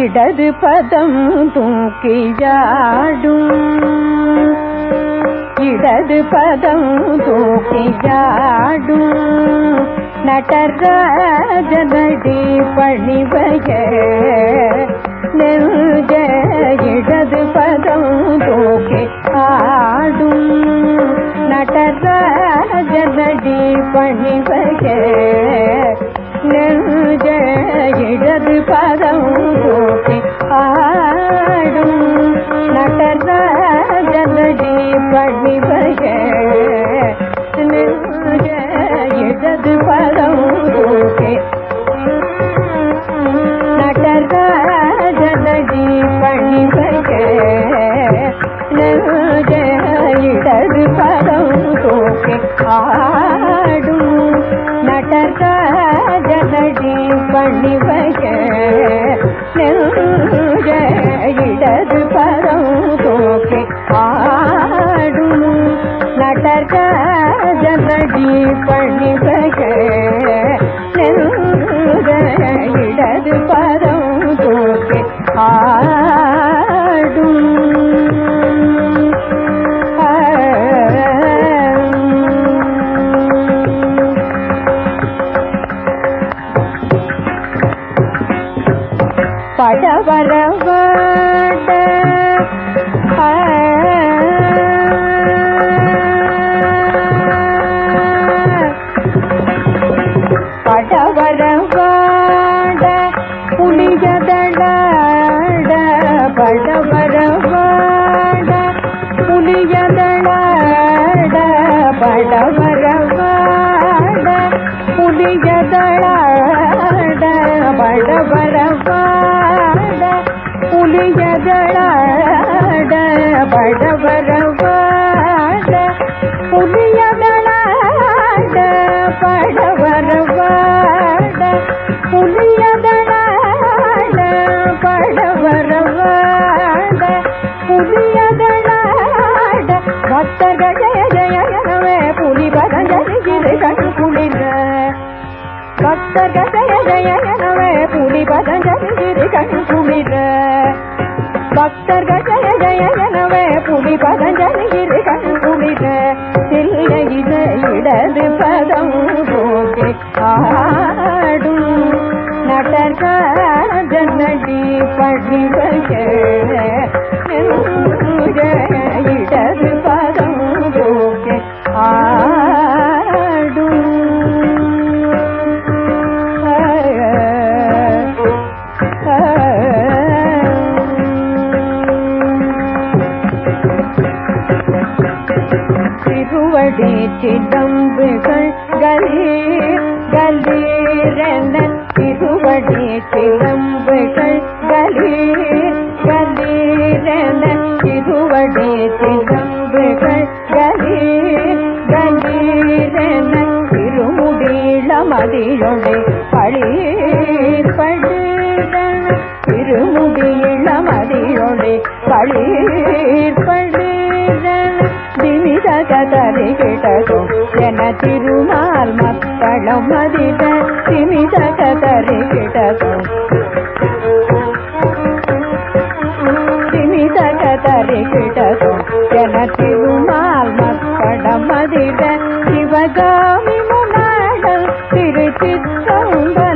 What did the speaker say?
இடது பதம் தூக்கியாடும் இடது பதம் தூக்கியாடும் நடராஜனடி பணிவய நெஞ்ச இடது பதம் தூக்கி ஆடும் நடராஜனடி பணிவய நெஞ்ச இடது பதம் தூக்கி ஆடும் நடராஜனடி பணிவய நெஞ்ச இடது பதம் தூக்கி நடராஜனடி பணிவய நெஞ்ச இடது பதம் தூக்கி ஆடும் நடராஜனடி பணிவய நெஞ்ச இடது பதம் தூக்கி ஆடும் நடராஜனடி பணிவய நெஞ்ச இடது பதம் தூக்கி ஆடும் படவரவாட படவரவாட புலியதளாட படவரவாட புலியதளாட படவரவாட புலியதளாட படவரவாட புலியதளாட படவரவாட புலியதளாட படவரவாட புலியதளாட படவரவாட புலியதளாட பக்தர்கள் ஜய ஜய எனவே புலி பதஞ்சலி கிரி கண் குளிர பக்தர்கள் ஜய ஜய எனவே புலி பதஞ்சலி கிரி கண் குளிர பக்தர்கள் ஜய ஜய எனவே புலி பதஞ்சலி கிரி கண் குளிர இல்லை இது இடது பதம் போகே ஆடும் நடராஜனடி படிவக இடது பதம் போகே ஆடும் திருவடி சிதம்புகள் கலீர் கலீரென திருவடி சிதம்புகள் கலீர் கலீரென திருவடி சிதம்புகள் கலீர் கலீரென திருமுடியிளமதியொளி பழீர் படுதன திருமுடியிளமதியொளி பழீர் படுதன திமிதக தரிகிடதும் என திருமால் மக்களும் மதித திமிதக தரிகிடதும் திமிதக தரிகிடதும் என திருமால் மக்களும் மதித சிவகாமி முன்னாடல் திருச்சிற்றம்பல